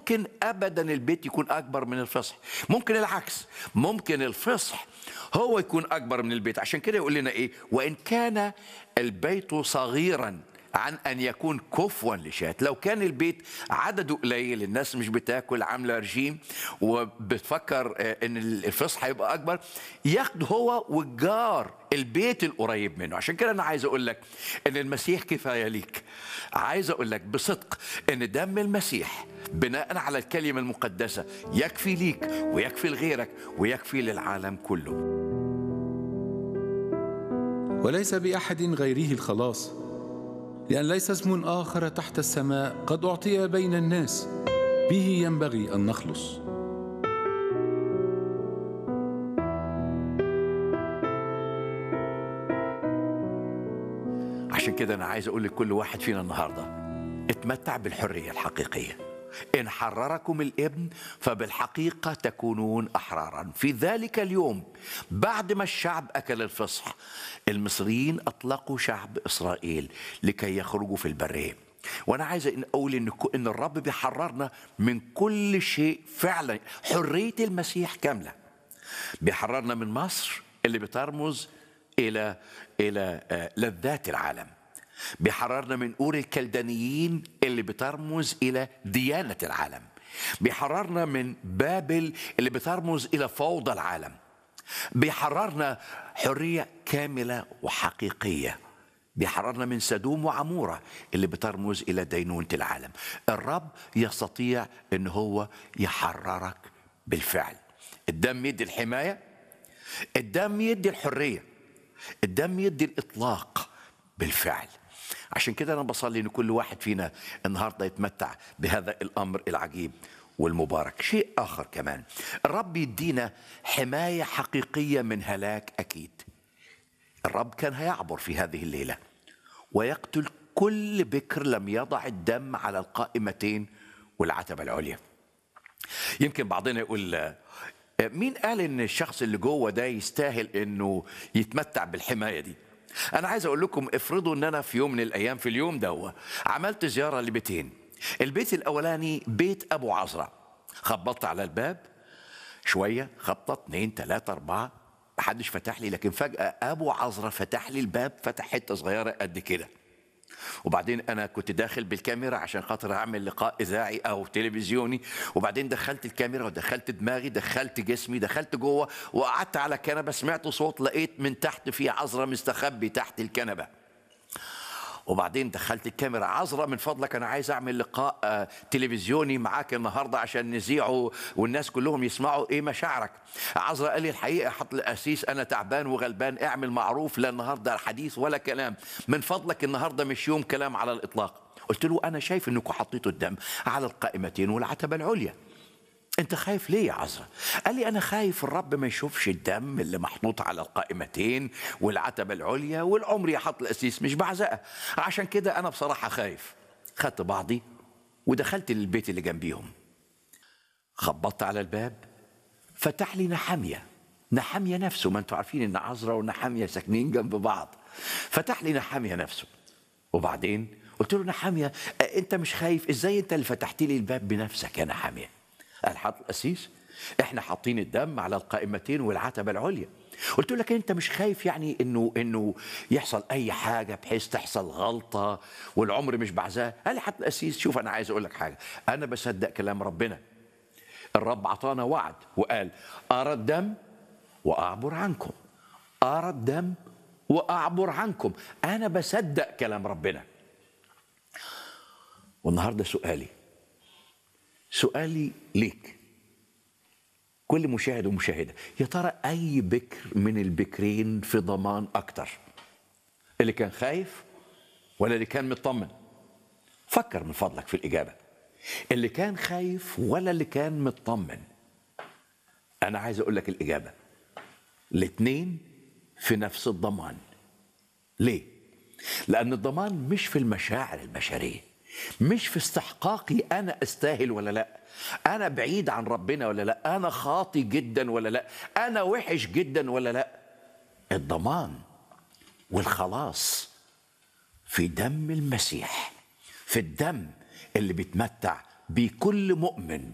ممكن ابدا البيت يكون اكبر من الفصح ممكن العكس ممكن الفصح هو يكون اكبر من البيت عشان كده يقول لنا ايه وان كان البيت صغيرا عن ان يكون كفوا لشاة لو كان البيت عدده قليل الناس مش بتاكل عامله رجيم وبتفكر آه، ان الفصح هيبقى اكبر ياخد هو والجار البيت القريب منه عشان كده انا عايز اقول لك ان المسيح كفايه ليك عايز اقول لك بصدق ان دم المسيح بناء على الكلمه المقدسه يكفي ليك ويكفي لغيرك ويكفي للعالم كله وليس باحد غيره الخلاص لان ليس اسم اخر تحت السماء قد اعطي بين الناس به ينبغي ان نخلص عشان كده انا عايز اقول لكل واحد فينا النهارده اتمتع بالحريه الحقيقيه ان حرركم الابن فبالحقيقه تكونون احرارا في ذلك اليوم بعد ما الشعب اكل الفصح المصريين اطلقوا شعب اسرائيل لكي يخرجوا في البريه وانا عايز إن اقول ان ان الرب بيحررنا من كل شيء فعلا حريه المسيح كامله بيحررنا من مصر اللي بترمز الى الى آه، لذات العالم بيحررنا من اور الكلدانيين اللي بترمز الى ديانه العالم بيحررنا من بابل اللي بترمز الى فوضى العالم بيحررنا حريه كامله وحقيقيه بيحررنا من سدوم وعموره اللي بترمز الى دينونه العالم الرب يستطيع ان هو يحررك بالفعل الدم يدي الحمايه الدم يدي الحريه الدم يدي الاطلاق بالفعل عشان كده انا بصلي ان كل واحد فينا النهارده يتمتع بهذا الامر العجيب والمبارك شيء اخر كمان الرب يدينا حمايه حقيقيه من هلاك اكيد الرب كان هيعبر في هذه الليله ويقتل كل بكر لم يضع الدم على القائمتين والعتبه العليا يمكن بعضنا يقول آه، مين قال ان الشخص اللي جوه ده يستاهل انه يتمتع بالحمايه دي انا عايز اقول لكم افرضوا ان انا في يوم من الايام في اليوم ده عملت زياره لبيتين البيت الاولاني بيت ابو عزرا خبطت على الباب شويه خبطه اتنين تلاته اربعه محدش فتح لي لكن فجاه ابو عزرا فتح لي الباب فتح حته صغيره قد كده وبعدين انا كنت داخل بالكاميرا عشان خاطر اعمل لقاء اذاعي او تلفزيوني وبعدين دخلت الكاميرا ودخلت دماغي دخلت جسمي دخلت جوه وقعدت على كنبه سمعت صوت لقيت من تحت في عذراء مستخبي تحت الكنبه وبعدين دخلت الكاميرا عذراء من فضلك انا عايز اعمل لقاء آه، تلفزيوني معاك النهارده عشان نذيعه والناس كلهم يسمعوا ايه مشاعرك عذراء قال لي الحقيقه حط الاسيس انا تعبان وغلبان اعمل معروف لا النهارده حديث ولا كلام من فضلك النهارده مش يوم كلام على الاطلاق قلت له انا شايف انكم حطيتوا الدم على القائمتين والعتبه العليا انت خايف ليه يا عذرا قال لي انا خايف الرب ما يشوفش الدم اللي محطوط على القائمتين والعتبه العليا والعمر يا حط الاسيس مش بعزقه عشان كده انا بصراحه خايف خدت بعضي ودخلت للبيت اللي جنبيهم خبطت على الباب فتح لي نحاميه نحاميه نفسه ما انتوا عارفين ان عذرا ونحاميه ساكنين جنب بعض فتح لي نحاميه نفسه وبعدين قلت له نحاميه آه، انت مش خايف ازاي انت اللي فتحت لي الباب بنفسك يا نحاميه قال حاط القسيس احنا حاطين الدم على القائمتين والعتبه العليا قلت له لك انت مش خايف يعني انه انه يحصل اي حاجه بحيث تحصل غلطه والعمر مش بعزاه قال لي حط القسيس شوف انا عايز اقول لك حاجه انا بصدق كلام ربنا الرب عطانا وعد وقال ارى الدم واعبر عنكم ارى الدم واعبر عنكم انا بصدق كلام ربنا والنهارده سؤالي سؤالي ليك كل مشاهد ومشاهدة يا ترى أي بكر من البكرين في ضمان أكتر اللي كان خايف ولا اللي كان مطمن فكر من فضلك في الإجابة اللي كان خايف ولا اللي كان مطمن أنا عايز أقول لك الإجابة الاتنين في نفس الضمان ليه؟ لأن الضمان مش في المشاعر البشرية مش في استحقاقي أنا أستاهل ولا لأ أنا بعيد عن ربنا ولا لأ أنا خاطي جدا ولا لأ أنا وحش جدا ولا لأ الضمان والخلاص في دم المسيح في الدم اللي بيتمتع بكل مؤمن